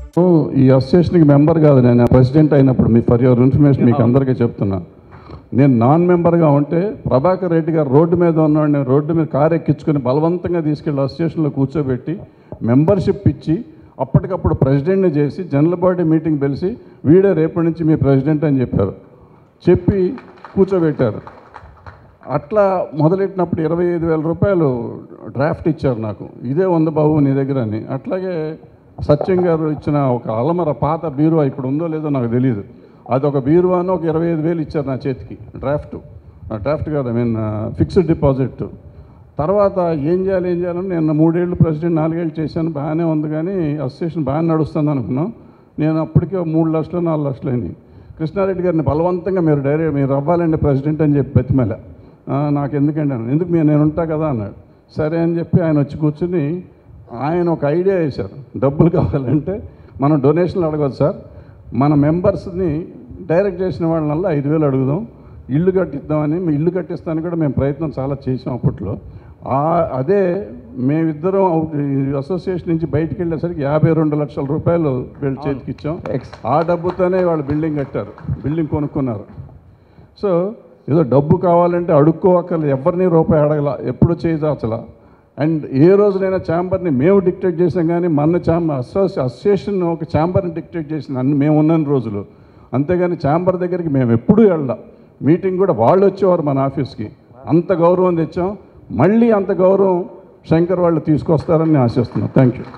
ఈ అసోసియేషన్కి మెంబర్ కాదు నేను ప్రెసిడెంట్ అయినప్పుడు మీ ఫర్ యువర్ ఇన్ఫర్మేషన్ మీకు అందరికీ చెప్తున్నా నేను నాన్ మెంబర్గా ఉంటే ప్రభాకర్ రెడ్డి గారు రోడ్డు మీద ఉన్నాడు నేను రోడ్డు మీద కారు ఎక్కించుకొని బలవంతంగా తీసుకెళ్ళి అసోసియేషన్లో కూర్చోబెట్టి మెంబర్షిప్ ఇచ్చి అప్పటికప్పుడు ప్రెసిడెంట్ని చేసి జనరల్ బాడీ మీటింగ్ పిలిచి వీడే రేపటి నుంచి మీ ప్రెసిడెంట్ అని చెప్పారు చెప్పి కూర్చోబెట్టారు అట్లా మొదలెట్టినప్పుడు ఇరవై ఐదు వేల రూపాయలు డ్రాఫ్ట్ ఇచ్చారు నాకు ఇదే ఉంది బాబు నీ దగ్గర అని అట్లాగే సత్యం గారు ఇచ్చిన ఒక అలమర పాత బీరువా ఇప్పుడు ఉందో లేదో నాకు తెలియదు అది ఒక బీరువాను ఒక ఇరవై ఐదు వేలు ఇచ్చారు నా చేతికి డ్రాఫ్ట్ డ్రాఫ్ట్ కాదు ఐ మీన్ ఫిక్స్డ్ డిపాజిట్ తర్వాత ఏం చేయాలి ఏం చేయాలని నేను మూడేళ్ళు ప్రెసిడెంట్ నాలుగేళ్ళు చేశాను బాగానే ఉంది కానీ అసోసియేషన్ బాగానే నడుస్తుంది అనుకున్నాం నేను అప్పటికే ఒక మూడు లక్షలు నాలుగు లక్షలు అయినాయి కృష్ణారెడ్డి గారిని బలవంతంగా మీరు డైరెక్ట్ మీరు అవ్వాలండి ప్రెసిడెంట్ అని చెప్పి బతిమేల "ఆ, నాకు ఎందుకండి అన్నాను ఎందుకు మీరు నేను ఉంటా కదా అన్నాడు సరే అని చెప్పి ఆయన వచ్చి కూర్చుని ఆయన ఒక ఐడియా వేశారు డబ్బులు కావాలంటే మనం డొనేషన్లు అడగదు సార్ మన మెంబర్స్ని డైరెక్ట్ చేసిన వాళ్ళనల్లా ఐదు వేలు అడుగుదాం ఇల్లు కట్టిద్దామని మీ ఇల్లు కట్టిస్తానికి కూడా మేము ప్రయత్నం చాలా చేసాం అప్పట్లో ఆ- అదే మేమిద్దరం అవుట్- ఈ అసోసియేషన్ నుంచి బయటికి వెళ్ళేసరికి యాభై రెండు లక్షల రూపాయలు వీళ్ళ చేతికి ఇచ్చాం ఆ డబ్బుతోనే వాళ్ళు బిల్డింగ్ కట్టారు బిల్డింగ్ కొనుక్కున్నారు సో ఏదో డబ్బు కావాలంటే అడుక్కోవక్కర్లేదు ఎవరిని రూపాయి అడగల ఎప్పుడు చేయదాచలా అండ్ ఏ రోజునైనా ఛాంబర్ని మేము డిక్టేట్ చేసాం కానీ మన ఛాంబర్ అసోసి అసోసియేషన్ ఒక ఛాంబర్ని డిక్టేట్ చేసింది అన్ని మేము ఉన్న రోజులు అంతేగాని ఛాంబర్ దగ్గరికి మేము ఎప్పుడూ వెళ్ళాం మీటింగ్ కూడా వాళ్ళు వచ్చేవారు మన ఆఫీస్కి అంత గౌరవం తెచ్చాం మళ్ళీ అంత గౌరవం శంకర్ వాళ్ళు తీసుకొస్తారని నేను ఆశిస్తున్నాను థ్యాంక్ యూ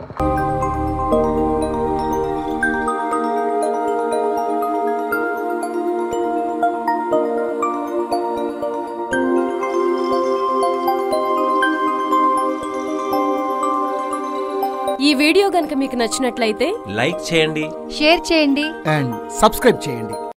ఈ వీడియో గనుక మీకు నచ్చినట్లయితే లైక్ చేయండి షేర్ చేయండి అండ్ సబ్స్క్రైబ్ చేయండి